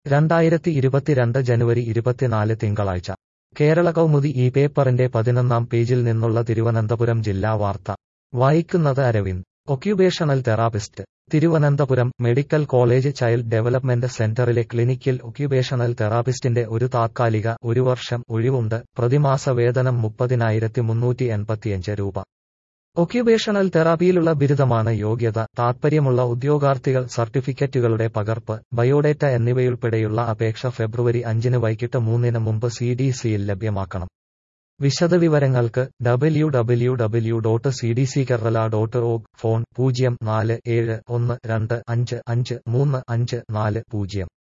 രണ്ടായിരത്തി ഇരുപത്തിരണ്ട് ജനുവരി ഇരുപത്തിനാല് തിങ്കളാഴ്ച കേരള കൗമുദി ഈ പേപ്പറിന്റെ പതിനൊന്നാം പേജിൽ നിന്നുള്ള തിരുവനന്തപുരം ജില്ലാ വാർത്ത വായിക്കുന്നത് Aravind occupational therapist Thiruvananthapuram medical college child development സെന്ററിലെ ക്ലിനിക്കിൽ ഒക്യുപേഷണൽ തെറാപ്പിസ്റ്റിന്റെ ഒരു താത്കാലിക ഒരു വർഷം ഒഴിവുണ്ട് പ്രതിമാസ വേതനം മുപ്പതിനായിരത്തി മുന്നൂറ്റി എൺപത്തിയഞ്ച് രൂപ ഒക്യുപേഷണൽ തെറാപ്പിയിലുള്ള ബിരുദമാണ് യോഗ്യത താൽപ്പര്യമുള്ള ഉദ്യോഗാർത്ഥികൾ സർട്ടിഫിക്കറ്റുകളുടെ പകർപ്പ് ബയോഡേറ്റ എന്നിവയുൾപ്പെടെയുള്ള അപേക്ഷ ഫെബ്രുവരി അഞ്ചിന് വൈകിട്ട് മൂന്നിന് മുമ്പ് സി ഡി സിയിൽ ലഭ്യമാക്കണം വിശദവിവരങ്ങൾക്ക് W W W dot C D C Kerala dot org phone പൂജ്യം നാല് ഏഴ് ഒന്ന് രണ്ട് അഞ്ച് അഞ്ച് മൂന്ന് അഞ്ച് നാല് പൂജ്യം